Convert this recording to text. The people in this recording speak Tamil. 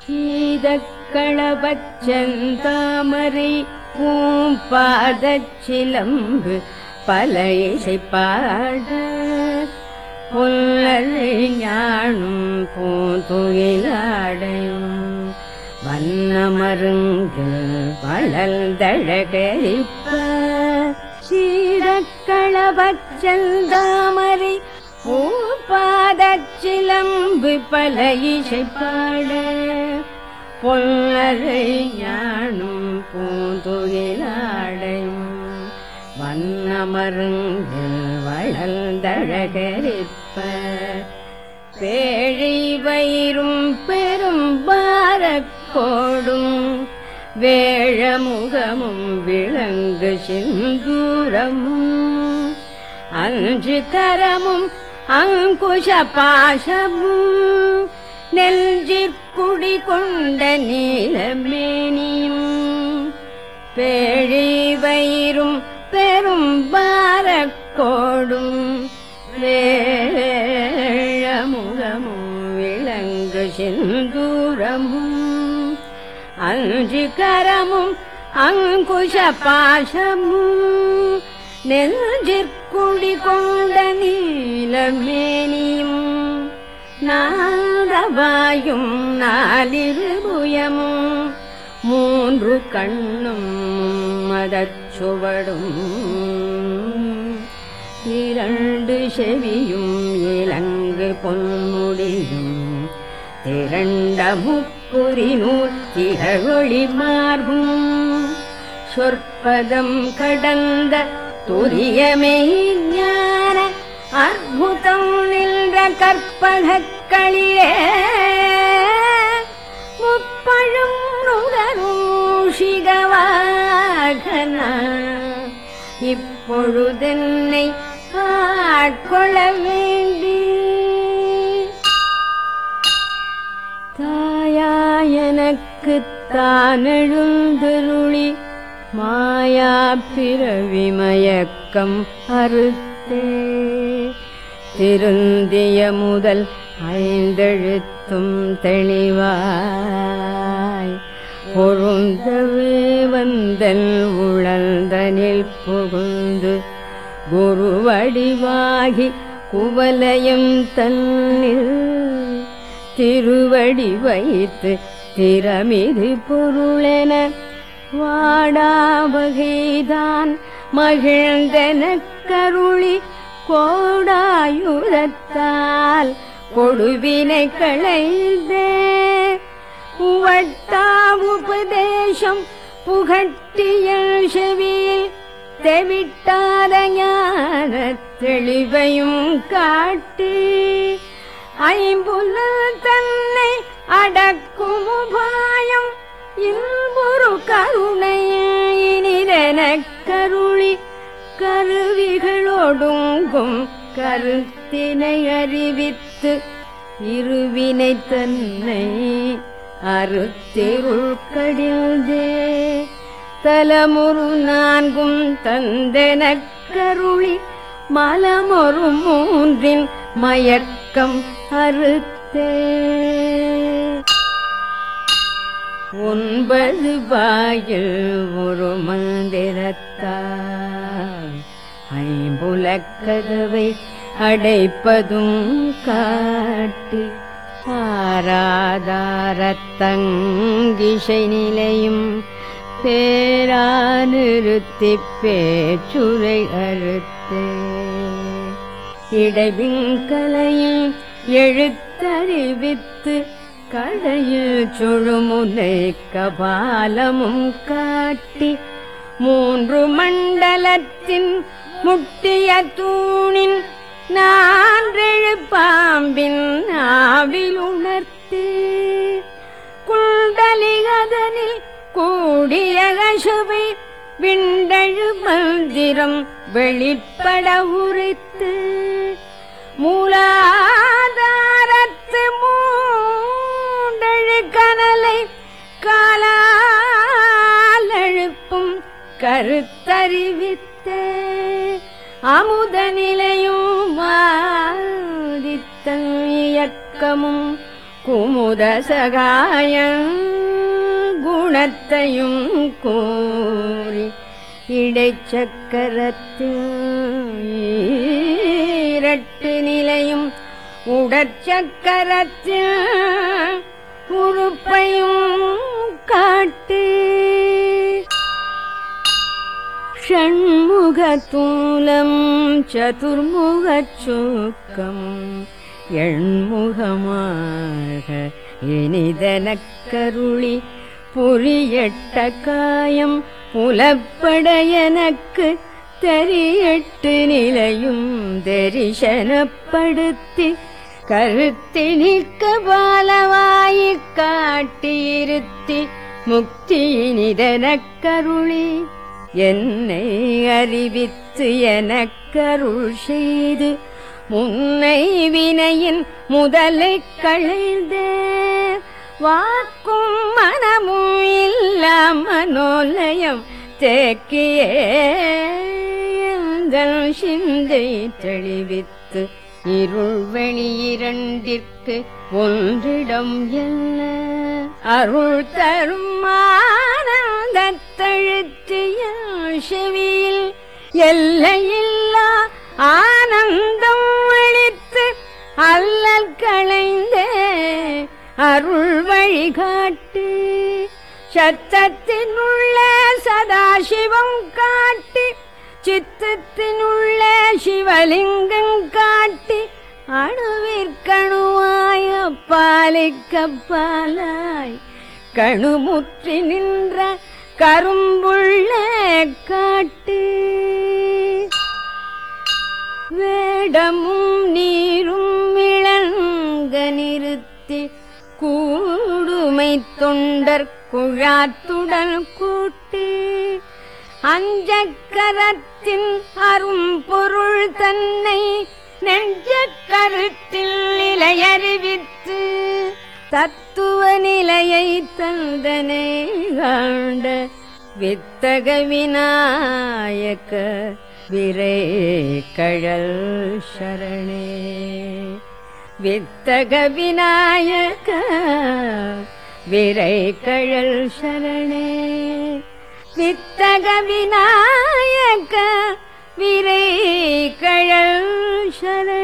சீதக்களபச்சந்தாமரை பூம்பாதச் சிலம்பு பல இசை பாட புல்லரை ஞானும் பூந்துயிலாடையும் வண்ணமருங்கு வளர்ந்தழகரிப்ப சீரக்களபச்சந்தாமரை பூபாதச் சிலம்பு பல இசை பாட பொல்லரை ஞானும் பூந்துயிலாடையும் வண்ணமருங்கு வளர்ந்தழகரிப்ப பேழை வயிறும் பெரும் பாரக்கோடும் வேழமுகமும் விளங்கு சிந்தூரமும் அஞ்சு கரமும் அங்குஷ பாசமும் நெல்ஜிற்குடி கொண்ட நீலமேனியும் பேழி வயிறும் பெரும் பாரக்கோடும் வேழமுகமும் விளங்கு செந்தூரமும் அஞ்சு கரமும் அங்குஷ பாசமும் நெஞ்சிற்குடி கொண்ட நீலமேனியும் நாரவாயும் நாலிருபுயமும் மூன்று கண்ணும் மதச்சுவடும் இரண்டு செவியும் இலங்கு பொன்முடியும் திரண்ட முப்புரி நூல் திகழொளி மார்பும் சொற்பதம் கடந்த துரியமே ஞான அற்புதம் நின்ற கற்பகக்களிலே முப்பழும் நுகரூஷிகவாகன இப்பொழுதென்னை ஆட்கொள்ள வேண்டி தாயா எனக்கு தான் எழுந்தருளி மாயா பிறவி மயக்கம் அறுத்தே திருந்திய முதல் ஐந்தெழுத்தும் தெளிவாய் பொருந்தவே வந்தன் உழந்தனில் புகுந்து குருவடிவாகி குவலயம் தன்னில் திருவடி வைத்து திறமிது பொருளென வாடாவகைதான் மகிழ்ந்தனக் கருளி கோடாயுதத்தால் கொடுவினை களைந்தே வட்டா உபதேசம் புகட்டிய செவியில் தெவிட்டாத ஞான தெளிவையும் காட்டி ஐம்புல தன்னை அடக்கும் உபாயம் இன்புரு கருணையினிரெனக் கருளி கருவிகளோடுங்கும் கருத்தினை அறிவித்து இருவினை தன்னை அறுத்திருள் கடிந்தே தலமுரு நான்கும் தந்தெனக் கருளி மலமொரு மூன்றின் மயக்கம் அறுத்தே ஒன்பது வாயில் ஒரு மந்திரத்தால் ஐம்புலக்கதவை அடைப்பதும் காட்டி ஆராதாரத்தங்கிசை நிலையும் பேரா நிறுத்தி பேச்சுரை அறுத்தே இடைவிங்கலையும் எழுத்தறிவித்து கடையில் சுழுமுனை கபாலமும் காட்டி மூன்று மண்டலத்தின் முட்டிய தூணின் நான்றெழு பாம்பின் ஆவில் உணர்த்து குண்டலிகதனில் கூடிய கசுவை விண்டழு மந்திரம் வெளிப்பட உரைத்து மூலாதாரத்து மூண்டழு கனலை காலால் எழுப்பும் கருத்தறிவித்த அமுத நிலையும் வாதித்த இயக்கமும் குமுத சகாய குணத்தையும் கூறி இடைச்சக்கரத்தில் இரட்டு நிலையும் உடற்சக்கரத்தில் உறுப்பையும் காட்டு ஷண்முகத்தூலம் சதுர்முகச் சூக்கம் எண்முகமாக இனிதனக்கருளி புரியட்ட காயம் புலப்பட எனக்கு தெரியட்டு நிலையும் தரிசனப்படுத்தி கருத்தினிக்க பாலவாயிக் காட்டியிருத்தி முக்தியினிதனக்கருளி என்னை அறிவித்து எனக்கருள் செய்து முன்னை வினையின் முதலை களைந்தே வாக்கும் மனமும் இல்லா மனோலயம் தேக்கியே எங்கள் சிந்தை தெளிவித்து இருள் வெளியிரண்டிற்கு ஒன்றிடம் என்ன அருள் தரும் ஆனந்தத்தழுத்திய செவியில் எல்லையில்லா ஆனந்தம் அளித்து அல்லல் களைந்தே அருள் வழிகாட்டு சத்தத்தினுள்ள சதாசிவம் காட்டி சித்தத்தினுள்ள சிவலிங்கம் காட்டி அணுவிற்கணுவாய பாலிக்கப்பாலாய் கணுமுற்றி நின்ற கரும்புள்ள காட்டு வேடமும் நீரும் இளங்க நிறுத்தி கூடுமை தொண்டர் குழாத்துடன் கூட்டி அஞ்சக்கரத்தின் அரும் பொருள் தன்னை நெஞ்ச கருத்தில் நிலையறிவித்து தத்துவ நிலையை தந்தனை காண்ட வித்தக விநாயக விரை கழல் சரணே வித்தக விநாயக விரை கழல் சரணே வித்தக விநாயக விரை கழல் சரணே